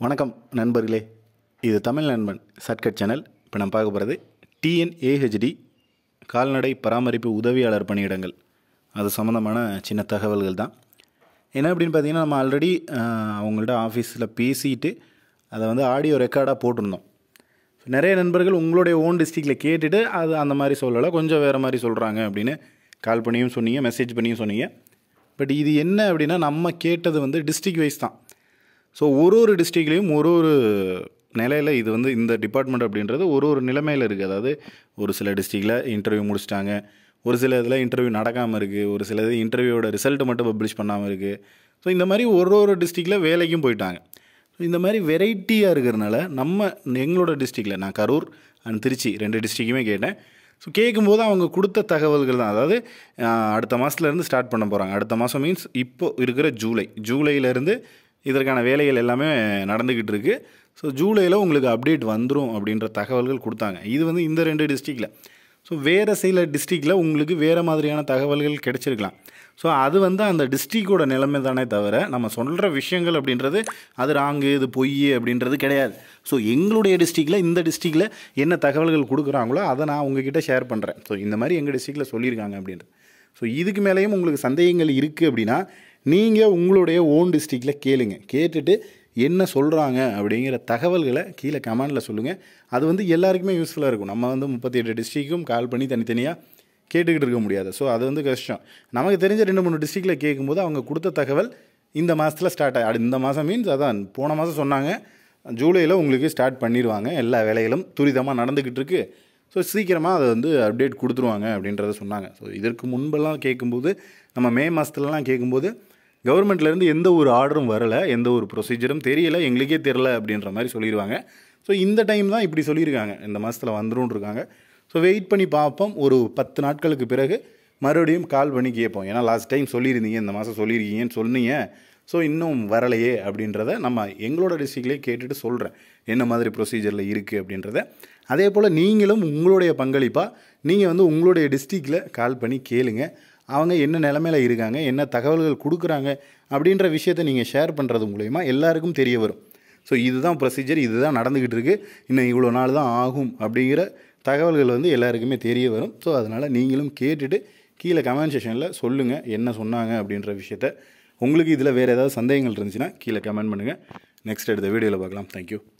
வணக்கம் நண்பர்களே இது தமிழ் நண்பன் சர்க்கட் சேனல் இப்போ நம்ம பார்க்க போகிறது டிஎன்ஏஹெச்டி கால்நடை பராமரிப்பு உதவியாளர் பணியிடங்கள் அது சம்மந்தமான சின்ன தகவல்கள் தான் என்ன அப்படின்னு பார்த்தீங்கன்னா நம்ம ஆல்ரெடி அவங்கள்ட்ட ஆஃபீஸில் பேசிட்டு அதை வந்து ஆடியோ ரெக்கார்டாக போட்டிருந்தோம் நிறைய நண்பர்கள் உங்களுடைய ஓன் டிஸ்ட்ரிக்டில் கேட்டுட்டு அது அந்த மாதிரி சொல்லலை கொஞ்சம் வேறு மாதிரி சொல்கிறாங்க அப்படின்னு கால் பண்ணியும் சொன்னீங்க மெசேஜ் பண்ணியும் சொன்னீங்க பட் இது என்ன அப்படின்னா நம்ம கேட்டது வந்து டிஸ்ட்ரிக் வைஸ் தான் ஸோ ஒரு ஒரு டிஸ்ட்ரிக்ட்லேயும் ஒரு ஒரு நிலையில் இது வந்து இந்த டிபார்ட்மெண்ட் அப்படின்றது ஒரு ஒரு நிலைமையில் இருக்குது அதாவது ஒரு சில டிஸ்ட்ரிக்டில் இன்டர்வியூ முடிச்சிட்டாங்க ஒரு சில இதில் இன்டர்வியூ நடக்காமல் இருக்குது ஒரு சில இது இன்டர்வியூவோட ரிசல்ட் மட்டும் பப்ளிஷ் பண்ணாமல் இருக்குது ஸோ இந்த மாதிரி ஒரு ஒரு டிஸ்ட்ரிக்டில் வேலைக்கும் போயிட்டாங்க ஸோ இந்த மாதிரி வெரைட்டியாக இருக்கிறனால நம்ம எங்களோட டிஸ்ட்ரிக்டில் நான் கரூர் அண்ட் திருச்சி ரெண்டு டிஸ்ட்ரிக்குமே கேட்டேன் ஸோ கேட்கும்போது அவங்க கொடுத்த தகவல்கள் தான் அதாவது ஆஹ், அடுத்த மாதத்துலேருந்து ஸ்டார்ட் பண்ண போகிறாங்க அடுத்த மாதம் மீன்ஸ் இப்போ இருக்கிற ஜூலை ஜூலையிலேருந்து இதற்கான வேலைகள் எல்லாமே நடந்துக்கிட்டு இருக்குது ஸோ ஜூலையில் உங்களுக்கு அப்டேட் வந்துடும் அப்படின்ற தகவல்கள் கொடுத்தாங்க இது வந்து இந்த ரெண்டு டிஸ்ட்ரிக்டில் ஸோ வேறு சில டிஸ்ட்ரிக்டில் உங்களுக்கு வேறு மாதிரியான தகவல்கள் கிடைச்சிருக்கலாம் ஸோ அது வந்து அந்த டிஸ்ட்ரிக்டோட நிலைமை தானே தவிர நம்ம சொல்கிற விஷயங்கள் அப்படின்றது அது ராங்கு இது பொய் அப்படின்றது கிடையாது ஸோ எங்களுடைய டிஸ்ட்ரிக்டில் இந்த டிஸ்ட்ரிக்டில் என்ன தகவல்கள் கொடுக்குறாங்களோ அதை நான் உங்ககிட்ட ஷேர் பண்ணுறேன் ஸோ இந்த மாதிரி எங்கள் டிஸ்ட்ரிக்டில் சொல்லியிருக்காங்க அப்படின்றது ஸோ இதுக்கு மேலேயும் உங்களுக்கு சந்தேகங்கள் இருக்குது அப்படின்னா நீங்கள் உங்களுடைய ஓன் டிஸ்ட்ரிக்டில் கேளுங்க கேட்டுட்டு என்ன சொல்கிறாங்க அப்படிங்கிற தகவல்களை கீழே கமெண்டில் சொல்லுங்கள் அது வந்து எல்லாருக்குமே யூஸ்ஃபுல்லாக இருக்கும் நம்ம வந்து முப்பத்தி எட்டு டிஸ்ட்ரிக்கும் கால் பண்ணி தனித்தனியாக கேட்டுக்கிட்டு இருக்க முடியாது ஸோ அது வந்து கஷ்டம் நமக்கு தெரிஞ்ச ரெண்டு மூணு டிஸ்ட்ரிக்டில் கேட்கும்போது அவங்க கொடுத்த தகவல் இந்த மாதத்தில் ஸ்டார்ட் ஆகி இந்த மாதம் மீன்ஸ் அதான் போன மாதம் சொன்னாங்க ஜூலையில் உங்களுக்கு ஸ்டார்ட் பண்ணிடுவாங்க எல்லா வேலைகளும் துரிதமாக நடந்துக்கிட்டு இருக்கு ஸோ சீக்கிரமாக அதை வந்து அப்டேட் கொடுத்துருவாங்க அப்படின்றத சொன்னாங்க ஸோ இதற்கு முன்பெல்லாம் கேட்கும்போது நம்ம மே மாதத்துலலாம் கேட்கும்போது கவர்மெண்ட்லேருந்து எந்த ஒரு ஆர்டரும் வரலை எந்த ஒரு ப்ரொசீஜரும் தெரியல எங்களுக்கே தெரில அப்படின்ற மாதிரி சொல்லிடுவாங்க ஸோ இந்த டைம் தான் இப்படி சொல்லியிருக்காங்க இந்த மாதத்தில் வந்துரும் இருக்காங்க ஸோ வெயிட் பண்ணி பார்ப்போம் ஒரு பத்து நாட்களுக்கு பிறகு மறுபடியும் கால் பண்ணி கேட்போம் ஏன்னா லாஸ்ட் டைம் சொல்லியிருந்தீங்க இந்த மாதம் சொல்லியிருக்கீங்கன்னு சொன்னீங்க ஸோ இன்னும் வரலையே அப்படின்றத நம்ம எங்களோட டிஸ்ட்ரிக்ட்லேயே கேட்டுட்டு சொல்கிறேன் என்ன மாதிரி ப்ரொசீஜரில் இருக்குது அப்படின்றத அதே போல் நீங்களும் உங்களுடைய பங்களிப்பாக நீங்கள் வந்து உங்களுடைய டிஸ்ட்ரிக்டில் கால் பண்ணி கேளுங்க அவங்க என்ன நிலமையில இருக்காங்க என்ன தகவல்கள் கொடுக்குறாங்க அப்படின்ற விஷயத்தை நீங்கள் ஷேர் பண்ணுறது மூலயமா எல்லாருக்கும் தெரிய வரும் ஸோ இதுதான் ப்ரொசீஜர் இதுதான் நடந்துக்கிட்டு இருக்குது இன்னும் இவ்வளோ நாள் தான் ஆகும் அப்படிங்கிற தகவல்கள் வந்து எல்லாருக்குமே தெரிய வரும் ஸோ அதனால் நீங்களும் கேட்டுட்டு கீழே கமெண்ட் செஷனில் சொல்லுங்கள் என்ன சொன்னாங்க அப்படின்ற விஷயத்த உங்களுக்கு இதில் வேறு ஏதாவது சந்தேகங்கள் இருந்துச்சுன்னா கீழே கமெண்ட் பண்ணுங்கள் நெக்ஸ்ட் எடுத்த வீடியோவில் பார்க்கலாம் தேங்க்யூ